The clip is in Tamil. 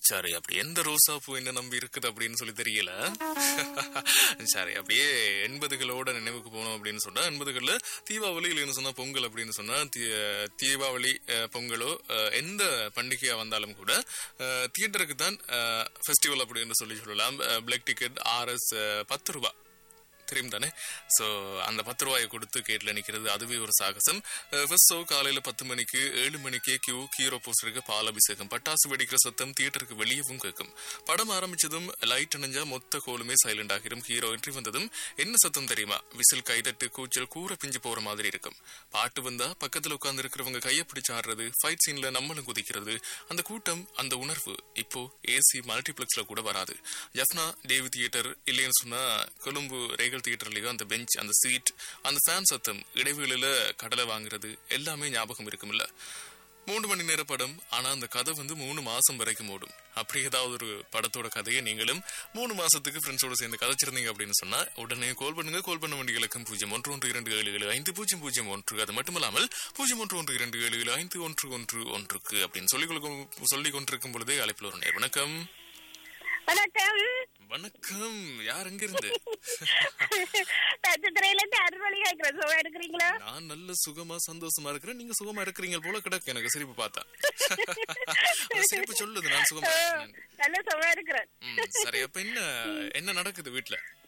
சரி அப்படி எந்த ரோசா பூ என்ன நம்பி இருக்குது அப்படின்னு சொல்லி தெரியல சரி அப்படியே எண்பதுகளோட நினைவுக்கு போனோம் அப்படின்னு சொன்னா எண்பதுகள்ல தீபாவளி இல்லைன்னு சொன்னா பொங்கல் அப்படின்னு சொன்னா தீ- தீபாவளி அஹ், பொங்கலோ அஹ், எந்த பண்டிகையா வந்தாலும் கூட தியேட்டருக்கு தான் ஃபெஸ்டிவல் அப்படின்னு சொல்லி சொல்லலாம் பிளாக் டிக்கெட் ஆர்எஸ் பத்து ரூபாய் தெரியும் தானே ஸோ அந்த பத்து ரூபாயை கொடுத்து கேட்டில் நிற்கிறது அதுவே ஒரு சாகசம் ஃபர்ஸ்ட் ஷோ காலையில் பத்து மணிக்கு ஏழு மணிக்கே கியூ ஹீரோ போஸ்டருக்கு பால் அபிஷேகம் பட்டாசு வெடிக்கிற சத்தம் தியேட்டருக்கு வெளியவும் கேட்கும் படம் ஆரம்பிச்சதும் லைட் அணைஞ்சா மொத்த கோலுமே சைலண்ட் ஆகிரும் ஹீரோ என்ட்ரி வந்ததும் என்ன சத்தம் தெரியுமா விசில் கைதட்டு கூச்சல் கூற பிஞ்சு போற மாதிரி இருக்கும் பாட்டு வந்தா பக்கத்துல உட்கார்ந்து இருக்கிறவங்க கையை பிடிச்சு ஆடுறது ஃபைட் சீன்ல நம்மளும் குதிக்கிறது அந்த கூட்டம் அந்த உணர்வு இப்போ ஏசி மல்டிபிளெக்ஸ்ல கூட வராது ஜஃப்னா டேவி தியேட்டர் இல்லைன்னு சொன்னா கொழும்பு ரேகல் தியேட்டர்லயும் அந்த பெஞ்ச் அந்த சீட் அந்த ஃபேன் சத்தம் இடைவெளியில கடலை வாங்குறது எல்லாமே ஞாபகம் இருக்கும்ல மூணு மணி நேர படம் ஆனா அந்த கதை வந்து மூணு மாசம் வரைக்கும் ஓடும் அப்படி ஏதாவது ஒரு படத்தோட கதையை நீங்களும் மூணு மாசத்துக்கு ஃப்ரெண்ட்ஸோட சேர்ந்து கதைச்சிருந்தீங்க அப்படின்னு சொன்னா உடனே கால் பண்ணுங்க கால் பண்ண வேண்டிய இலக்கம் பூஜ்ஜியம் ஒன்று ஒன்று இரண்டு ஏழு ஏழு ஐந்து பூஜ்ஜியம் பூஜ்ஜியம் ஒன்று அது மட்டுமல்லாமல் பூஜ்ஜியம் ஒன்று ஒன்று இரண்டு ஏழு ஏழு ஐந்து ஒன்று ஒன்று ஒன்றுக்கு அப்படின்னு சொல்லிக் கொடுக்கும் சொல்லிக் கொண்டிருக்கும் பொழுதே அழைப்பில் ஒரு நேர் வணக்கம் வணக்கம் வணக்கம் யார் எங்க இருந்து நட்சத்திரையில இருந்து அருள்மொழி கேட்கிறேன் சுகம் எடுக்கிறீங்களா நான் நல்ல சுகமா சந்தோஷமா இருக்கிறேன் நீங்க சுகமா இருக்கிறீங்க போல கிடக்கு எனக்கு சிரிப்பு பார்த்தா அந்த சிரிப்பு சொல்லுது நான் சுகமா இருக்கிறேன் நல்ல சுகம் எடுக்கிறேன் ம், சரி அப்ப என்ன என்ன நடக்குது வீட்ல